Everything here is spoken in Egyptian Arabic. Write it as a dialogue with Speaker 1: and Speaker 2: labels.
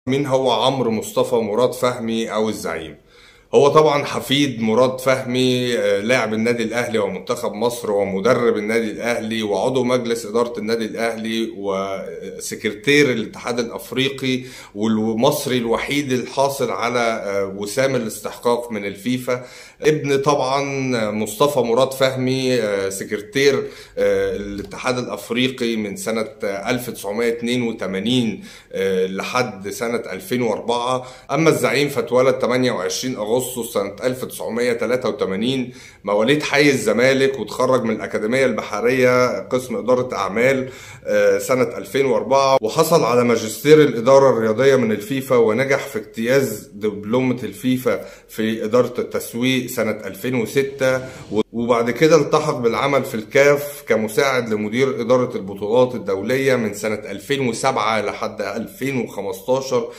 Speaker 1: مين هو عمرو مصطفى مراد فهمي او الزعيم هو طبعا حفيد مراد فهمي آه، لاعب النادي الاهلي ومنتخب مصر ومدرب النادي الاهلي وعضو مجلس اداره النادي الاهلي وسكرتير الاتحاد الافريقي والمصري الوحيد الحاصل على آه، وسام الاستحقاق من الفيفا ابن طبعا مصطفى مراد فهمي آه، سكرتير آه، الاتحاد الافريقي من سنه آه، 1982 آه، لحد سنه 2004 اما الزعيم فاتولد 28 اغسطس سنه 1983 مواليد حي الزمالك وتخرج من الاكاديميه البحريه قسم اداره اعمال آه، سنه 2004 وحصل على ماجستير الاداره الرياضيه من الفيفا ونجح في اجتياز دبلومه الفيفا في اداره التسويق سنه 2006 وبعد كده التحق بالعمل في الكاف كمساعد لمدير اداره البطولات الدوليه من سنه 2007 لحد 2015